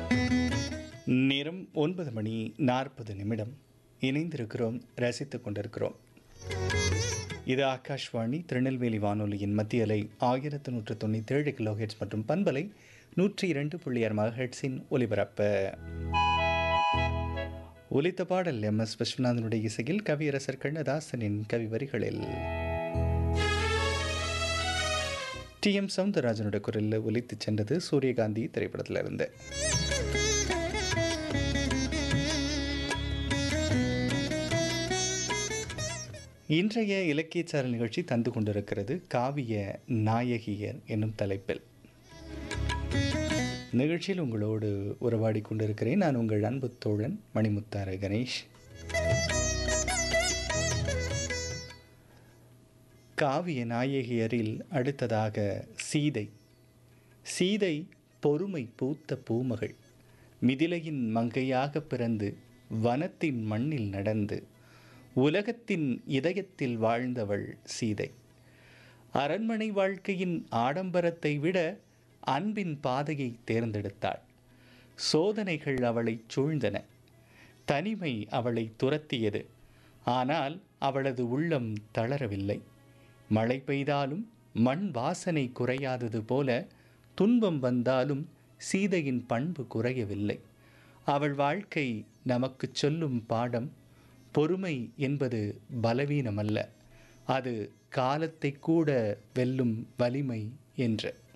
நேரம் ஒன்பது மணி நாற்பது நிமிடம் இணைந்திருக்கிறோம் ரசித்துக் கொண்டிருக்கிறோம் இது ஆகாஷ்வாணி திருநெல்வேலி வானொலியின் மத்திய அலை ஆயிரத்து நூற்று தொண்ணூற்றி ஏழு கிலோ ஹெட்ஸ் மற்றும் பண்பலை நூற்றி இரண்டு புள்ளி ஆறு மகஹெட்ஸின் ஒலிபரப்பு ஒலித்த பாடல் எம் எஸ் விஸ்வநாதனுடைய இசையில் கவியரசர் கண்ணதாசனின் கவி வரிகளில் டி எம் சவுந்தரராஜனுடைய குரலில் ஒலித்துச் சென்றது சூரியகாந்தி திரைப்படத்திலிருந்து இன்றைய இலக்கியச்சாரல் நிகழ்ச்சி தந்து கொண்டிருக்கிறது காவிய நாயகியர் என்னும் தலைப்பில் நிகழ்ச்சியில் உங்களோடு உறவாடி கொண்டிருக்கிறேன் நான் உங்கள் அன்பு தோழன் மணிமுத்தார கணேஷ் காவிய நாயகியரில் அடுத்ததாக சீதை சீதை பொறுமை பூத்த பூமகள் மிதிலையின் மங்கையாக பிறந்து வனத்தின் மண்ணில் நடந்து உலகத்தின் இதயத்தில் வாழ்ந்தவள் சீதை அரண்மனை வாழ்க்கையின் ஆடம்பரத்தை விட அன்பின் பாதையை தேர்ந்தெடுத்தாள் சோதனைகள் அவளை சூழ்ந்தன தனிமை அவளை துரத்தியது ஆனால் அவளது உள்ளம் தளரவில்லை மழை பெய்தாலும் மண் வாசனை குறையாதது போல துன்பம் வந்தாலும் சீதையின் பண்பு குறையவில்லை அவள் வாழ்க்கை நமக்கு சொல்லும் பாடம் பொறுமை என்பது பலவீனமல்ல அது காலத்தை கூட வெல்லும் வலிமை என்று